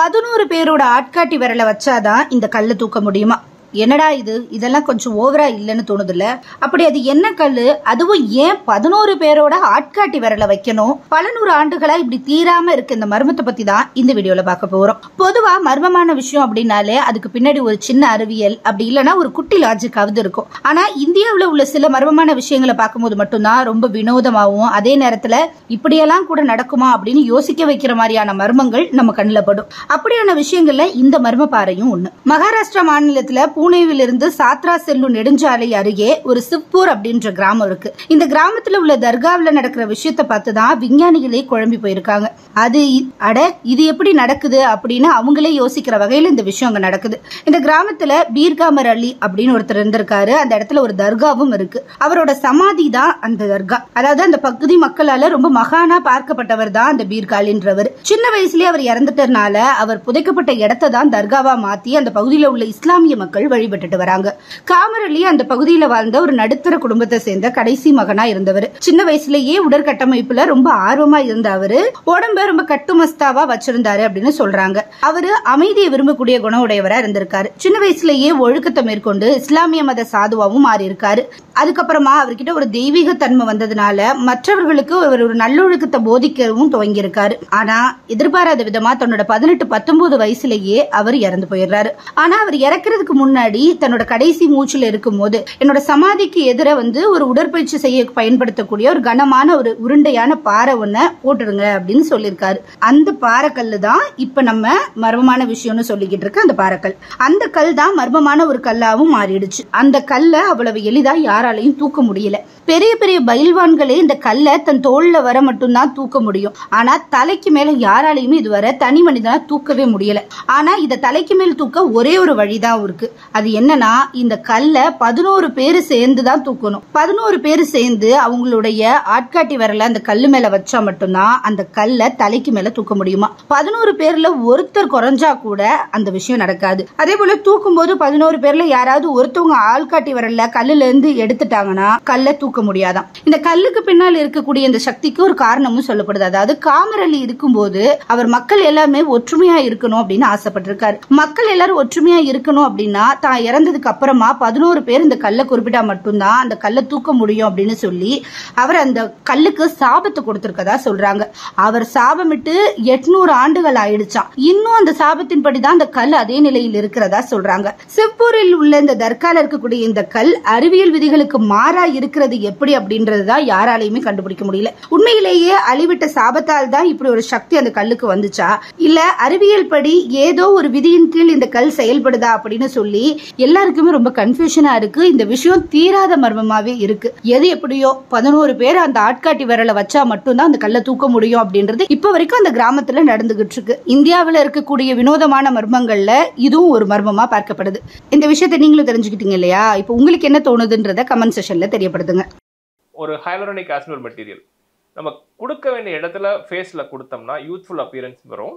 பதினோரு பேரோட ஆட்காட்டி விரலை வச்சாதான் இந்த கல்லை தூக்க முடியுமா என்னடா இது இதெல்லாம் கொஞ்சம் ஓவரா இல்லைன்னு தோணுதுல்ல அப்படி அது என்ன கல்லு அதுவும் ஏன் பதினோரு பேரோட ஆட்காட்டி விரலை வைக்கணும் பல நூறு ஆண்டுகளா இப்படி தீராம இருக்கு இந்த மர்மத்தை பத்தி தான் இந்த வீடியோல பார்க்க போறோம் பொதுவா மர்மமான விஷயம் அப்படின்னாலே அதுக்கு பின்னாடி ஒரு சின்ன அறிவியல் அப்படி இல்லைன்னா ஒரு குட்டி லாஜிக்காவது இருக்கும் ஆனா இந்தியாவுல உள்ள சில மர்மமான விஷயங்களை பார்க்கும்போது மட்டும்தான் ரொம்ப வினோதமாகவும் அதே நேரத்துல இப்படியெல்லாம் கூட நடக்குமா அப்படின்னு யோசிக்க வைக்கிற மாதிரியான மர்மங்கள் நம்ம கண்ணில் படும் அப்படியான விஷயங்கள்ல இந்த மர்ம பாறையும் ஒண்ணு மகாராஷ்டிரா மாநிலத்துல பூனேவிலிருந்து சாத்ரா செல்லும் நெடுஞ்சாலை அருகே ஒரு சிவ்பூர் அப்படின்ற கிராமம் இருக்கு இந்த கிராமத்துல உள்ள தர்காவுல நடக்கிற விஷயத்தை பார்த்து தான் விஞ்ஞானிகளே குழம்பி போயிருக்காங்க அது இ- அட இது எப்படி நடக்குது அப்படின்னு அவங்களே யோசிக்கிற வகையில இந்த விஷயம் அங்க நடக்குது இந்த கிராமத்துல பீர்காமர் அலி அப்படின்னு ஒருத்தர் இருந்திருக்காரு அந்த இடத்துல ஒரு தர்காவும் இருக்கு அவரோட சமாதி தான் அந்த தர்கா அதாவது அந்த பகுதி மக்களால ரொம்ப மகானா பார்க்கப்பட்டவர் தான் அந்த பீர்காலின்றவர் சின்ன வயசுலயே அவர் இறந்துட்டதுனால அவர் புதைக்கப்பட்ட இடத்தை தான் தர்காவா மாத்தி அந்த பகுதியில உள்ள இஸ்லாமிய மக்கள் வழிபட்டுட்டு வராங்க காமர் அலி அந்த பகுதியில வாழ்ந்த ஒரு நடுத்தர குடும்பத்தை சேர்ந்த கடைசி மகனா இருந்தவர் சின்ன வயசுலயே உடற்கட்டமைப்புல ரொம்ப ஆர்வமா இருந்த அவரு உடம்ப ரொம்ப கட்டுமஸ்தாவா வச்சிருந்தாரு அப்படின்னு சொல்றாங்க அவரு அமைதியை விரும்பக்கூடிய குணம் உடையவரா இருந்திருக்காரு சின்ன வயசுலயே ஒழுக்கத்தை மேற்கொண்டு இஸ்லாமிய மத சாதுவாவும் மாறி இருக்காரு அதுக்கப்புறமா அவர்கிட்ட ஒரு தெய்வீக தன்மை வந்ததுனால மற்றவர்களுக்கு அவர் ஒரு நல்லொழுக்கத்தை போதிக்கவும் துவங்கி இருக்காரு ஆனா எதிர்பாராத விதமா தன்னோட பதினெட்டு பத்தொன்பது வயசுலயே அவர் இறந்து போயிடுறாரு ஆனா அவர் இறக்குறதுக்கு முன்னாடி தன்னோட கடைசி மூச்சுல இருக்கும்போது என்னோட சமாதிக்கு எதிர வந்து ஒரு உடற்பயிற்சி செய்ய பயன்படுத்தக்கூடிய ஒரு கனமான ஒரு உருண்டையான பாறை ஒன்ன போட்டுடுங்க அப்படின்னு சொல்லியிருக்காரு அந்த பாறைக்கல்லு தான் இப்ப நம்ம மர்மமான விஷயம்னு சொல்லிக்கிட்டு இருக்க அந்த பாறைக்கல் அந்த கல் தான் மர்மமான ஒரு கல்லாவும் மாறிடுச்சு அந்த கல்லை அவ்வளவு எளிதா யாராலையும் தூக்க முடியல பெரிய பெரிய பயில்வான்களே இந்த கல்லை தன் தோல்ல வர மட்டும்தான் தூக்க முடியும் ஆனா தலைக்கு மேல யாராலையுமே இதுவரை தனி மனிதனா தூக்கவே முடியல ஆனா இத தலைக்கு மேல் தூக்க ஒரே ஒரு வழிதான் இருக்கு அது என்னன்னா இந்த கல்லை பதினோரு பேரு சேர்ந்து தான் தூக்கணும் பதினோரு பேரு சேர்ந்து அவங்களுடைய ஆட்காட்டி விரல அந்த கல்லு மேல வச்சா மட்டும்தான் அந்த கல்லை தலைக்கு மேல தூக்க முடியுமா பதினோரு பேர்ல ஒருத்தர் குறைஞ்சா கூட அந்த விஷயம் நடக்காது அதே போல தூக்கும் போது பதினோரு பேர்ல யாராவது ஒருத்தவங்க ஆள்காட்டி விரல்ல கல்லுல இருந்து எடுத்துட்டாங்கன்னா கல்லை தூக்க முடியாதாம் இந்த கல்லுக்கு பின்னால் இருக்கக்கூடிய இந்த சக்திக்கு ஒரு காரணமும் சொல்லப்படுது அதாவது காமரலி இருக்கும்போது அவர் மக்கள் எல்லாமே ஒற்றுமையா இருக்கணும் அப்படின்னு ஆசைப்பட்டிருக்காரு மக்கள் எல்லாரும் ஒற்றுமையா இருக்கணும் அப்படின்னா தான் இறந்ததுக்கு அப்புறமா பதினோரு பேர் இந்த கல்லை குறிப்பிட்டா மட்டும்தான் அந்த கல்லை தூக்க முடியும் அப்படின்னு சொல்லி அவர் அந்த கல்லுக்கு சாபத்தை கொடுத்திருக்கதா சொல்றாங்க அவர் சாபமிட்டு எட்நூறு ஆண்டுகள் ஆயிடுச்சாம் இன்னும் அந்த சாபத்தின்படி தான் அந்த கல் அதே நிலையில் இருக்கிறதா சொல்றாங்க சிப்பூரில் உள்ள இந்த தர்கால இருக்கக்கூடிய இந்த கல் அறிவியல் விதிகளுக்கு மாறா இருக்கிறது எப்படி அப்படின்றது தான் யாராலையுமே கண்டுபிடிக்க முடியல உண்மையிலேயே அழிவிட்ட சாபத்தால் தான் இப்படி ஒரு சக்தி அந்த கல்லுக்கு வந்துச்சா இல்ல அறிவியல் படி ஏதோ ஒரு விதியின் கீழ் இந்த கல் செயல்படுதா அப்படின்னு சொல்லி எல்லாருக்குமே ரொம்ப கன்ஃபியூஷனா இருக்கு இந்த விஷயம் தீராத மர்மமாவே இருக்கு எது எப்படியோ பதினோரு பேர் அந்த ஆட்காட்டி விரலை வச்சா மட்டும்தான் அந்த கல்லை தூக்க முடியும் அப்படின்றது இப்ப வரைக்கும் அந்த கிராமத்துல நடந்துகிட்டு இருக்கு இந்தியாவுல இருக்கக்கூடிய வினோதமான மர்மங்கள்ல இதுவும் ஒரு மர்மமா பார்க்கப்படுது இந்த விஷயத்தை நீங்களும் தெரிஞ்சுக்கிட்டீங்க இல்லையா இப்போ உங்களுக்கு என்ன தோணுதுன்றத கமெண்ட் செஷன்ல தெரியப்படுத்துங்க ஒரு ஹைலோரனிக் ஆசிட் ஒரு மெட்டீரியல் நம்ம கொடுக்க வேண்டிய இடத்துல ஃபேஸில் கொடுத்தோம்னா யூத்ஃபுல் அப்பியரன்ஸ் வரும்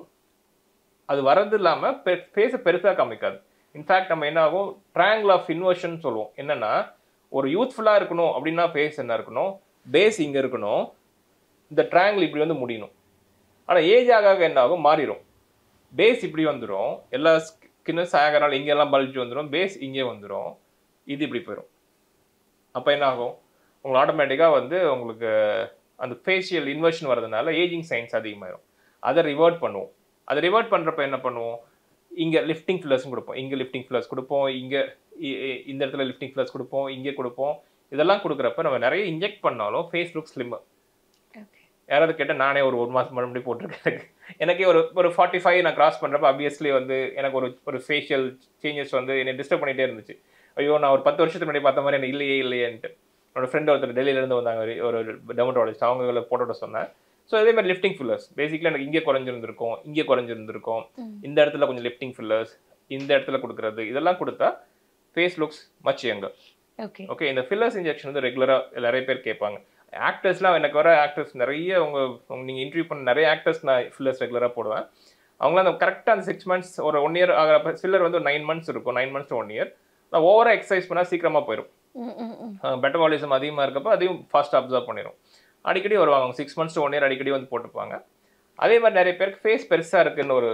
அது வரது இல்லாமல் ஃபேஸை பெருசாக காமிக்காது இன்ஃபேக்ட் நம்ம என்ன ஆகும் ட்ரையாங்கிள் ஆஃப் இன்வர்ஷன் சொல்லுவோம் என்னன்னா ஒரு யூத்ஃபுல்லாக இருக்கணும் அப்படின்னா ஃபேஸ் என்ன இருக்கணும் பேஸ் இங்கே இருக்கணும் இந்த ட்ரையாங்கிள் இப்படி வந்து முடியணும் ஆனால் ஏஜ் ஆக ஆக என்ன ஆகும் மாறிடும் பேஸ் இப்படி வந்துடும் எல்லா ஸ்கின்னு சாகனால இங்கெல்லாம் பல்ஜ் வந்துடும் பேஸ் இங்கே வந்துடும் இது இப்படி போயிடும் அப்போ என்ன ஆகும் உங்களுக்கு ஆட்டோமேட்டிக்காக வந்து உங்களுக்கு அந்த ஃபேஷியல் இன்வர்ஷன் வரதுனால ஏஜிங் சைன்ஸ் அதிகமாயிரும் அதை ரிவர்ட் பண்ணுவோம் அதை ரிவர்ட் பண்ணுறப்ப என்ன பண்ணுவோம் இங்கே லிஃப்டிங் ஃபில்லர்ஸும் கொடுப்போம் இங்கே லிஃப்டிங் ஃபில்லர்ஸ் கொடுப்போம் இங்கே இந்த இடத்துல லிஃப்டிங் ஃபில்லர்ஸ் கொடுப்போம் இங்கே கொடுப்போம் இதெல்லாம் கொடுக்குறப்ப நம்ம நிறைய இன்ஜெக்ட் பண்ணாலும் ஃபேஸ் லுக் ஸ்லிம் யாராவது கேட்டால் நானே ஒரு ஒரு மாதம் மறுபடியும் போட்டிருக்கேன் எனக்கு எனக்கே ஒரு ஒரு ஃபார்ட்டி ஃபைவ் நான் கிராஸ் பண்ணுறப்ப அபியஸ்லி வந்து எனக்கு ஒரு ஒரு ஃபேஷியல் சேஞ்சஸ் வந்து என்னை டிஸ்டர்ப் பண்ணிகிட்டே இருந்துச்சு ஐயோ நான் ஒரு பத்து வருஷத்துக்கு முன்னாடி பார்த்த மாதிரி எனக்கு இல்லையே இல்லையேன்ட்டு என்னோட ஃப்ரெண்ட் ஒருத்தர் டெல்லியிலேருந்து வந்தாங்க ஒரு ஒரு டெமட்டோலஜிஸ்ட் அவங்கள போட்டோட சொன்னேன் ஸோ இதே மாதிரி லிஃப்டிங் ஃபில்லர்ஸ் பேசிக்கலி எனக்கு இங்கே குறைஞ்சிருந்திருக்கும் இங்கே குறைஞ்சிருந்திருக்கும் இந்த இடத்துல கொஞ்சம் லிஃப்டிங் ஃபில்லர்ஸ் இந்த இடத்துல கொடுக்குறது இதெல்லாம் கொடுத்தா face looks much younger okay okay இந்த ஃபில்லர்ஸ் இன்ஜெக்ஷன் வந்து ரெகுலராக நிறைய பேர் கேட்பாங்க ஆக்டர்ஸ்லாம் எனக்கு வர ஆக்டர்ஸ் நிறைய உங்க உங்க நீங்கள் இன்டர்வியூ பண்ண நிறைய ஆக்டர்ஸ் நான் ஃபில்லர்ஸ் ரெகுலராக போடுவேன் அவங்களாம் அந்த கரெக்டாக அந்த சிக்ஸ் மந்த்ஸ் ஒரு ஒன் இயர் ஆகிறப்ப ஃபில்லர் வந்து நைன் மந்த்ஸ் இருக்கும் நைன் மந்த்ஸ் ஒன் இயர் நான் ஓவராக எக்ஸசைஸ் பண்ணால் சீக்கிரமாக போயிடும் பெட்டபாலிசம் அதிகமாக இருக்கப்போ அதையும் ஃபாஸ்ட் அப்சர்வ் பண்ணிடும் அடிக்கடி வருவாங்க சிக்ஸ் மந்த்ஸ் ஒன் இயர் அடிக்கடி வந்து போட்டுப்பாங்க அதே மாதிரி நிறைய பேருக்கு ஃபேஸ் பெருசாக இருக்குன்னு ஒரு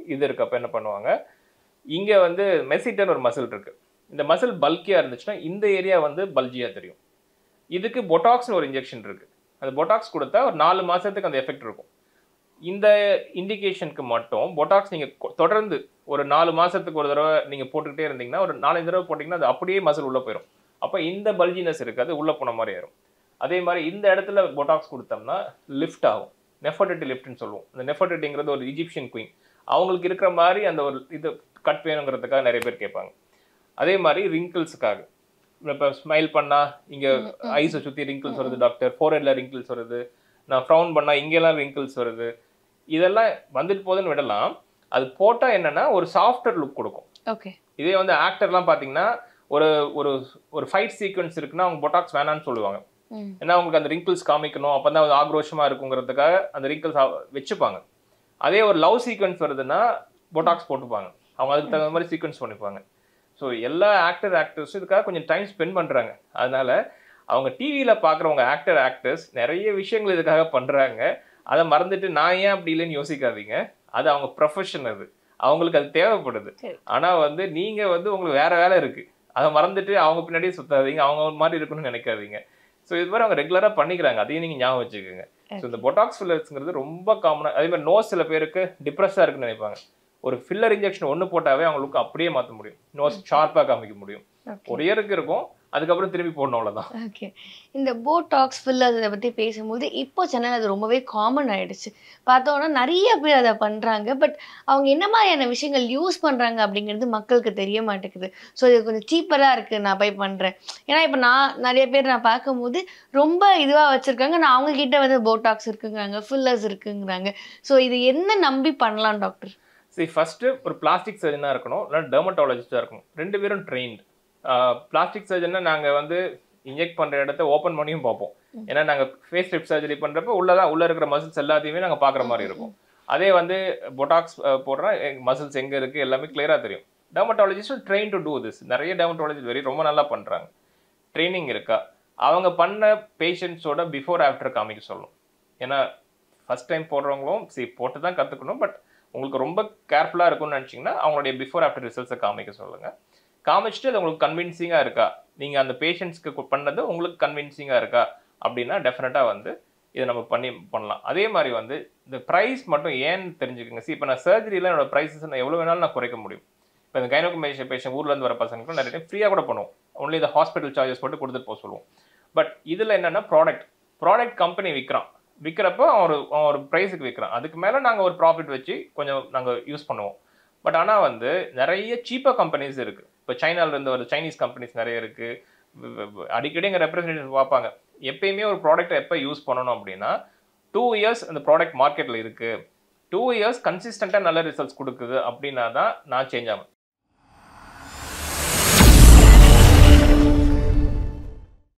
இது இருக்கப்ப என்ன பண்ணுவாங்க இங்க வந்து மெசிட்டர் ஒரு மசில் இருக்கு இந்த மசில் பல்கியா இருந்துச்சுன்னா இந்த ஏரியா வந்து பல்ஜியா தெரியும் இதுக்கு பொட்டாக்ஸ்னு ஒரு இன்ஜெக்ஷன் இருக்கு அந்த பொட்டாக்ஸ் கொடுத்தா ஒரு நாலு மாசத்துக்கு அந்த எஃபெக்ட் இருக்கும் இந்த இண்டிகேஷனுக்கு மட்டும் பொட்டாக்ஸ் நீங்க கொ- தொடர்ந்து ஒரு நாலு மாசத்துக்கு ஒரு தடவை நீங்க போட்டுக்கிட்டே இருந்தீங்கன்னா ஒரு நாலஞ்சு தடவை போட்டீங்கன்னா அது அப்படியே மசில் உள்ள போயிடும் அப்போ இந்த பல்ஜினஸ் இருக்காது உள்ள போன மாதிரி ஆயிரும் அதே மாதிரி இந்த இடத்துல பொட்டாக்ஸ் கொடுத்தோம்னா லிஃப்ட் ஆகும் நெஃபர்டிட்டி லிஃப்ட்னு சொல்லுவோம் இந்த நெஃபர்டிட்டிங்கிறது ஒரு இஜிப்சியன் குயின் அவங்களுக்கு இருக்கிற மாதிரி அந்த ஒரு இது கட் வேணுங்கிறதுக்காக நிறைய பேர் கேட்பாங்க அதே மாதிரி ரிங்கிள்ஸுக்காக இப்போ ஸ்மைல் பண்ணா இங்க ஐஸை சுத்தி ரிங்கிள்ஸ் வருது டாக்டர் ஃபோர்ஹெட்ல ரிங்கிள்ஸ் வருது நான் ஃப்ரவுன் பண்ணா இங்கெல்லாம் ரிங்கிள்ஸ் வருது இதெல்லாம் வந்துட்டு போகுதுன்னு விடலாம் அது போட்டா என்னன்னா ஒரு சாஃப்ட்வேர் லுக் கொடுக்கும் ஓகே இதே வந்து ஆக்டர்லாம் பார்த்தீங்கன்னா ஒரு ஒரு ஒரு ஃபைட் சீக்வன்ஸ் இருக்குன்னா அவங்க பொட்டாக்ஸ் வேணாம்னு சொல்லுவாங்க ம் ஏன்னா அவங்களுக்கு அந்த ரிங்கிள்ஸ் காமிக்கணும் அப்போ தான் ஆக்ரோஷமாக இருக்குங்கிறதுக்காக அந்த ரிங்கிள்ஸ் வச்சுப்பாங்க அதே ஒரு லவ் சீக்வன்ஸ் வருதுன்னா பொட்டாக்ஸ் போட்டுப்பாங்க அவங்க அதுக்கு தகுந்த மாதிரி சீக்வன்ஸ் பண்ணிப்பாங்க ஸோ எல்லா ஆக்டர் ஆக்டர்ஸும் இதுக்காக கொஞ்சம் டைம் ஸ்பெண்ட் பண்ணுறாங்க அதனால அவங்க டிவியில் பார்க்குறவங்க ஆக்டர் ஆக்டர்ஸ் நிறைய விஷயங்கள் இதுக்காக பண்ணுறாங்க அதை மறந்துட்டு நான் ஏன் அப்படி இல்லைன்னு யோசிக்காதீங்க அது அவங்க ப்ரொஃபஷன் அது அவங்களுக்கு அது தேவைப்படுது சரி. ஆனால் வந்து நீங்கள் வந்து உங்களுக்கு வேற வேலை இருக்குது அதை மறந்துட்டு அவங்க பின்னாடியே சுத்தாதீங்க அவங்க மாதிரி இருக்கணும்னு நினைக்காதீங்க ஸோ இது மாதிரி அவங்க ரெகுலராக பண்ணிக்கிறாங்க அதையும் நீங்கள் ஞாபகம் வச்சுக்கோங்க ஸோ இந்த பொட்டாக்ஸ் ஃபில்லர்ஸ்ங்கிறது ரொம்ப காமனாக அதே மாதிரி நோஸ் சில பேருக்கு டிப்ரெஸ்ஸாக இருக்குன்னு நினைப்பாங்க ஒரு ஃபில்லர் இன்ஜெக்ஷன் ஒன்று போட்டாவே அவங்களுக்கு அப்படியே மாற்ற முடியும் நோஸ் ஷார்ப்பாக காமிக்க முடியும் ஓகே ஒரு இயருக்கு இருக்கும் அதுக்கப்புறம் திரும்பி போடணும் அவ்வளோதான் ஓகே இந்த போடாக்ஸ் ஃபில்லர் இதை பற்றி பேசும்போது இப்போ சென்னையில் அது ரொம்பவே காமன் ஆயிடுச்சு பார்த்தோன்னா நிறைய பேர் அதை பண்ணுறாங்க பட் அவங்க என்ன மாதிரியான விஷயங்கள் யூஸ் பண்ணுறாங்க அப்படிங்கிறது மக்களுக்கு தெரிய மாட்டேங்குது ஸோ இது கொஞ்சம் சீப்பராக இருக்குது நான் போய் பண்ணுறேன் ஏன்னா இப்போ நான் நிறைய பேர் நான் பார்க்கும்போது ரொம்ப இதுவாக வச்சுருக்காங்க நான் அவங்க கிட்ட வந்து போட்டாக்ஸ் இருக்குங்கிறாங்க ஃபில்லர்ஸ் இருக்குங்கிறாங்க ஸோ இது என்ன நம்பி பண்ணலாம் டாக்டர் சரி ஃபர்ஸ்ட் ஒரு பிளாஸ்டிக் சர்ஜனாக இருக்கணும் இல்லைன்னா டெர்மட்டாலஜிஸ்டாக இருக்கணும் ரெண்டு பேரும் ட்ரெயின்டு பிளாஸ்டிக் சர்ஜனை நாங்கள் வந்து இன்ஜெக்ட் பண்ணுற இடத்த ஓப்பன் பண்ணியும் பார்ப்போம் ஏன்னா நாங்கள் ஃபேஸ் லிப் சர்ஜரி பண்ணுறப்ப உள்ள தான் உள்ளே இருக்கிற மசில்ஸ் எல்லாத்தையுமே நாங்கள் பார்க்குற மாதிரி இருக்கும் அதே வந்து பொட்டாக்ஸ் போடுறா மசில்ஸ் எங்கே இருக்குது எல்லாமே கிளியராக தெரியும் டெர்மட்டாலஜிஸ்டும் ட்ரெயின் டு டூ திஸ் நிறைய டெர்மட்டாலஜிஸ்ட் வெரி ரொம்ப நல்லா பண்ணுறாங்க ட்ரைனிங் இருக்கா அவங்க பண்ண பேஷண்ட்ஸோட பிஃபோர் ஆஃப்டர் காமிக்க சொல்லணும் ஏன்னா ஃபர்ஸ்ட் டைம் போடுறவங்களும் சரி போட்டு தான் கற்றுக்கணும் பட் உங்களுக்கு ரொம்ப கேர்ஃபுல்லாக இருக்கும்னு நினச்சிங்கன்னா அவங்களுடைய பிஃபோர் ஆஃப்டர் ரிசல்ட்ஸை காமிக்க சொல்லுங்கள் காமிச்சிட்டு அது உங்களுக்கு கன்வின்சிங்காக இருக்கா நீங்கள் அந்த பேஷண்ட்ஸ்க்கு பண்ணது உங்களுக்கு கன்வின்சிங்காக இருக்கா அப்படின்னா டெஃபினட்டாக வந்து இதை நம்ம பண்ணி பண்ணலாம் அதே மாதிரி வந்து இந்த ப்ரைஸ் மட்டும் ஏன்னு தெரிஞ்சுக்கோங்க see இப்போ நான் சர்ஜரியில் என்னோட ப்ரைஸஸ் நான் எவ்வளோ வேணாலும் நான் குறைக்க முடியும் இப்போ இந்த கைனோகமேஷன் பேஷண்ட் ஊர்லேருந்து வர பசங்களுக்கு நிறைய டைம் ஃப்ரீயாக கூட பண்ணுவோம் ஒன்லி இந்த ஹாஸ்பிட்டல் சார்ஜஸ் மட்டும் கொடுத்துட்டு போக சொல்லுவோம் பட் இதில் என்னென்னா ப்ராடக்ட் ப்ராடக்ட் கம்பெனி விற்கிறான் விற்கிறப்போ அவன் ஒரு அவன் ஒரு ப்ரைஸுக்கு விற்கிறான் அதுக்கு மேலே நாங்கள் ஒரு ப்ராஃபிட் வச்சு கொஞ்சம் நாங்கள் யூஸ் பண்ணுவோம் பட் ஆனால் வந்து நிறைய சீப்பாக கம்பெனிஸ் இருக்குது இப்போ சைனாலேருந்து ஒரு சைனீஸ் கம்பெனிஸ் நிறைய இருக்குது அடிக்கடி எங்கள் ரெப்ரஸன்டேட்டிவ் பார்ப்பாங்க எப்பயுமே ஒரு ப்ராடக்ட்டை எப்போ யூஸ் பண்ணணும் அப்படின்னா டூ இயர்ஸ் அந்த ப்ராடக்ட் மார்க்கெட்டில் இருக்குது டூ இயர்ஸ் கன்சிஸ்டண்ட்டாக நல்ல ரிசல்ட்ஸ் கொடுக்குது அப்படின்னா தான் நான் சேஞ்ச் ஆகும்